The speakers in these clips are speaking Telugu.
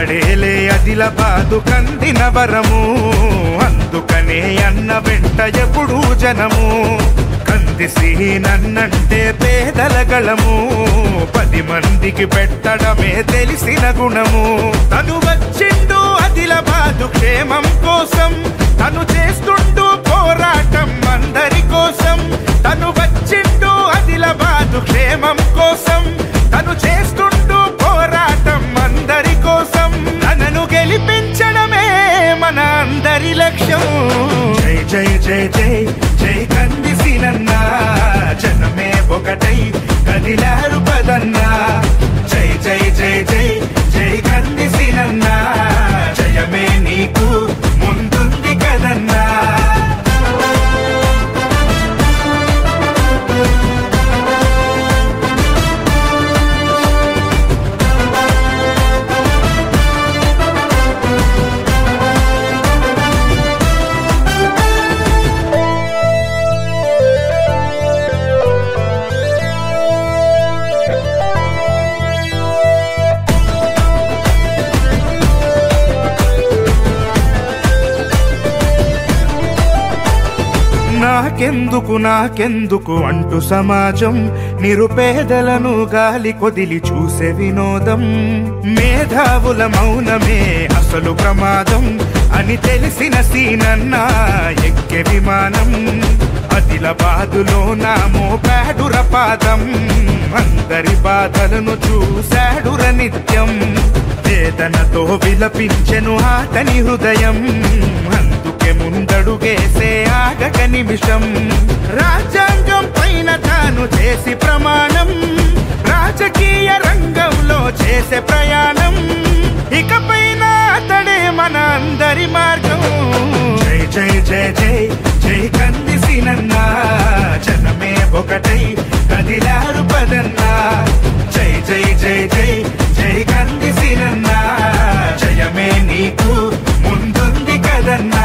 అతడేలే అదిలబాదు కందిన వరము అందుకనే అన్న వెంట ఎప్పుడు జనము కందిసి నన్నంటే పేదల గళము పది మందికి పెట్టడమే తెలిసిన గుణము తను వచ్చిండు అదిలబాదు క్షేమం కోసం తను చేస్తుండు పోరాటం అందరి కోసం తను వచ్చిండు అదిలబాదు క్షేమం కోసం తను చేస్తుండు పోరాటం అందరి కోసం తనను గెలిపించడమే మన అందరి లక్ష్యం జై జై జై జై జై కందిసినన్నా జనమే ఒకటై కదిలారు పదన్నా జై జై జై జై జై కందిసినన్నా జయమే నీకు ముందుంది కదన్నా నాకెందుకు నాకెందుకు అంటూ సమాజం నిరుపేదలను గాలి కొదిలి చూసే వినోదం మేధావుల మౌనమే అసలు ప్రమాదం అని తెలిసిన సీనన్నా ఎక్కే విమానం అదిల బాదులో నా మోపాడుర పాదం అందరి బాధలను చూశాడుర నిత్యం వేదనతో విలపించెను ఆతని హృదయం అందుకే ముందడుగేసే ఆగక నిమిషం రాజ్యాంగం పైన తాను చేసి ప్రమాణం రాజకీయ రంగంలో చేసే ప్రయాణం ఇకపైన అతడే మన అందరి మార్గం జై జై జై జై జై కందిసినన్నా జనమే ఒకటై కదిలారు పదన్నా జై జై జై జై జై కందిసినన్నా జయమే నీకు ముందుంది కదన్నా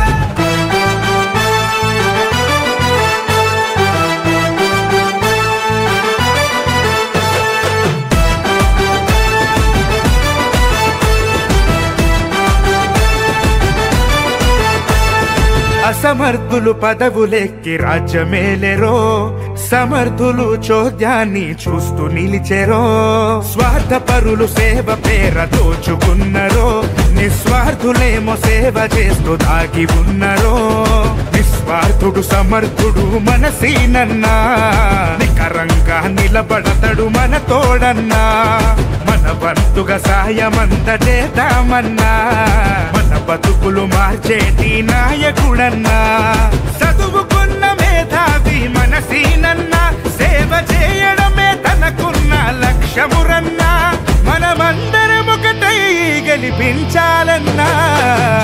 అసమర్థులు పదవులెక్కి రాజ్యమేలెరో సమర్థులు చోద్యాన్ని చూస్తూ నిలిచెరో స్వార్థపరులు సేవ పేర దోచుకున్నరో నిస్వార్థులేమో సేవ చేస్తూ దాగి ఉన్నరో నిస్వార్థుడు సమర్థుడు మనసీనన్నా నికరంగా నిలబడతడు మన తోడన్నా మన వంతుగా సాయమంత చేద్దామన్నా మన బతుకులు మార్చేటి నాయకుడన్నా చదువుకున్న మేధావి మనసీనన్నా సేవ చేయడమే తనకున్న లక్ష్యమురన్నా మనమందరం ఒకటై గెలిపించాలన్నా